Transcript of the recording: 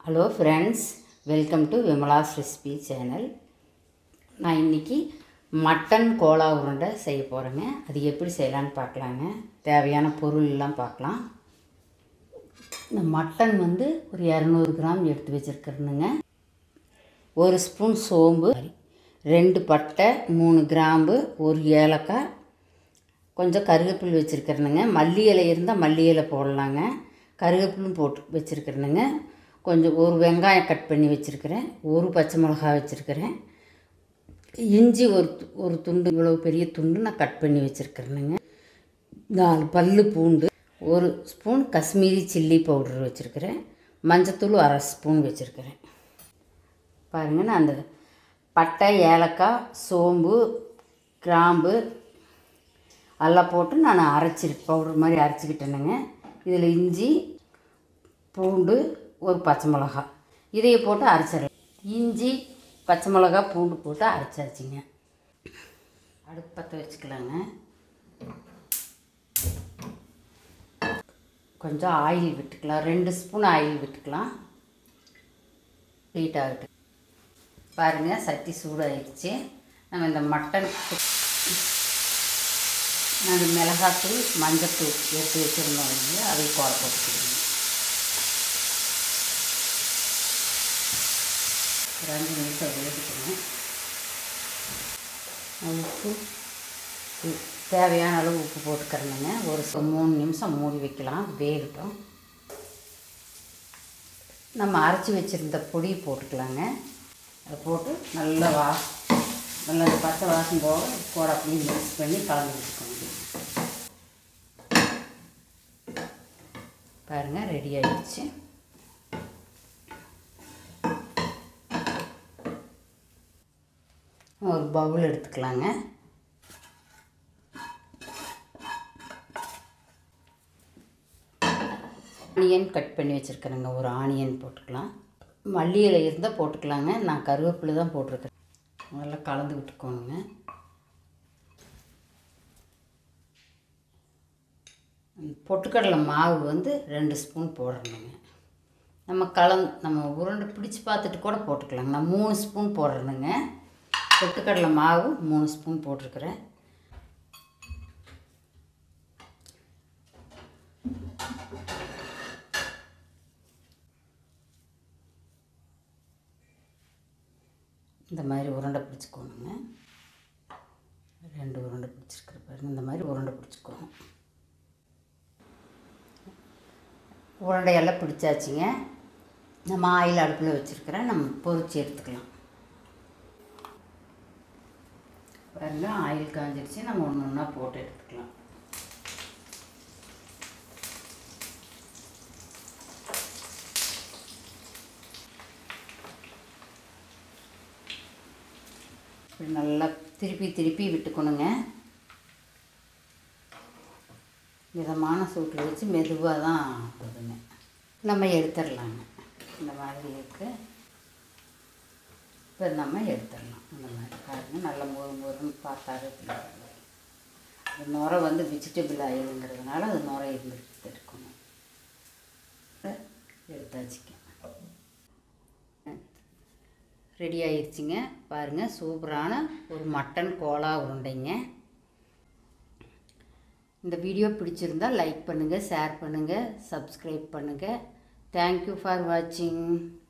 hello friends welcome to Vimala's recipe channel நான் இன்றைக்கி mutton Cola உருண்டை செய்ய போகிறேங்க அது எப்படி செய்யலான்னு பார்க்கலாங்க தேவையான பொருள்லாம் பார்க்கலாம் இந்த மட்டன் வந்து ஒரு இரநூறு கிராம் எடுத்து வச்சுருக்கிறேனுங்க ஒரு ஸ்பூன் சோம்பு ரெண்டு பட்டை மூணு கிராம்பு ஒரு ஏலக்காய் கொஞ்சம் கருவேப்பில் வச்சுருக்கிறேனுங்க மல்லி இலை இருந்தால் மல்லி இலை போடலாங்க கருவேப்பிலும் போட்டு வச்சுருக்கிறேனுங்க கொஞ்சம் ஒரு வெங்காயம் கட் பண்ணி வச்சுருக்கிறேன் ஒரு பச்சை மிளகாய் வச்சுருக்கிறேன் இஞ்சி ஒரு து- ஒரு துண்டு இவ்வளோ பெரிய துண்டு நான் கட் பண்ணி வச்சுருக்கிறேனுங்க நாலு பல்லு பூண்டு ஒரு ஸ்பூன் காஷ்மீரி சில்லி பவுடர் வச்சுருக்கிறேன் மஞ்சத்தூள் அரை ஸ்பூன் வச்சுருக்கிறேன் பாருங்கள் நான் அந்த பட்டை ஏலக்காய் சோம்பு கிராம்பு எல்லாம் போட்டு நான் அரைச்சி பவுடர் மாதிரி அரைச்சிக்கிட்டேனுங்க இதில் இஞ்சி பூண்டு ஒரு பச்சை மிளகா இதையை போட்டு அரைச்சிடலாம் இஞ்சி பச்சை மிளகா பூண்டு போட்டு அரைச்சாச்சுங்க அடுப்பு பற்ற வச்சுக்கலாங்க கொஞ்சம் ஆயில் விட்டுக்கலாம் ரெண்டு ஸ்பூன் ஆயில் விட்டுக்கலாம் ஹீட் ஆகட்டும் பாருங்கள் சட்டி சூடாகிடுச்சு நம்ம இந்த மட்டன் நாங்கள் மிளகாத்தூள் மஞ்சத்தூள் எடுத்து வச்சுருந்தோம் இல்லையா அதை போட போட்டுக்கிறோம் ஒரு அஞ்சு நிமிஷம் வேகணும் உப்பு உ- தேவையான அளவு உப்பு போட்டுக்கிறேனுங்க ஒரு ச- மூணு நிமிஷம் மூடி வைக்கலாம் வேகட்டும் நம்ம அரைச்சி வச்சுருந்த பொடி போட்டுக்கலாங்க அதை போட்டு நல்லா வா நல்லா அந்த பச்சை வாசம் போக கூட அப்படியே மிக்ஸ் பண்ணி கலந்து வச்சுக்கோங்க பாருங்கள் ரெடி ஆயிடுச்சு ஒரு பவுல் எடுத்துக்கலாங்க ஆனியன் கட் பண்ணி வச்சுருக்கிறேங்க ஒரு ஆனியன் போட்டுக்கலாம் மல்லி இலை இருந்தால் போட்டுக்கலாங்க நான் கருவேப்பிலை தான் போட்டிருக்கேன் நல்லா கலந்து விட்டுக்கோங்க பொட்டுக்கடலை மாவு வந்து ரெண்டு ஸ்பூன் போடணுங்க நம்ம கலந்து நம்ம உருண்டை பிடிச்சி பார்த்துட்டு கூட போட்டுக்கலாங்க நான் மூணு ஸ்பூன் போடுறேனுங்க பொட்டுக்கடலை மாவு மூணு ஸ்பூன் போட்டிருக்கிறேன் இந்த மாதிரி உருண்டை பிடிச்சிக்கோணுங்க ரெண்டு உருண்டை பிடிச்சிருக்கிற பாருங்க இந்த மாதிரி உருண்டை பிடிச்சிக்கோணும் உருண்டையெல்லாம் பிடிச்சாச்சுங்க நம்ம ஆயில் அடுப்பில் வச்சுருக்கிறேன் நம்ம பொரிச்சு எடுத்துக்கலாம் பாருங்க ஆயில் காஞ்சிருச்சு நம்ம ஒன்று ஒன்றா போட்டு எடுத்துக்கலாம் இப்படி நல்லா திருப்பி திருப்பி விட்டுக்கணுங்க மிதமான சூட்டில் வச்சு மெதுவாக தான் போதுங்க நம்ம எடுத்துடலாங்க இந்த மாதிரி இருக்கு இப்போ நம்ம எடுத்துடலாம் இந்த மாதிரி பாருங்க நல்ல மொறு மொறுன்னு பார்த்தாவே தெரியும் அது நுரை வந்து வெஜிடபிள் ஆயிலுங்கிறதுனால அது நுரை இருந்துட்டு இருக்கணும் இப்ப எடுத்தாச்சுக்க ரெடி ஆயிடுச்சுங்க பாருங்கள் சூப்பரான ஒரு மட்டன் கோலா உருண்டைங்க இந்த வீடியோ பிடிச்சிருந்தா லைக் பண்ணுங்கள் ஷேர் பண்ணுங்கள் சப்ஸ்கிரைப் பண்ணுங்கள் தேங்க்யூ ஃபார் வாட்சிங்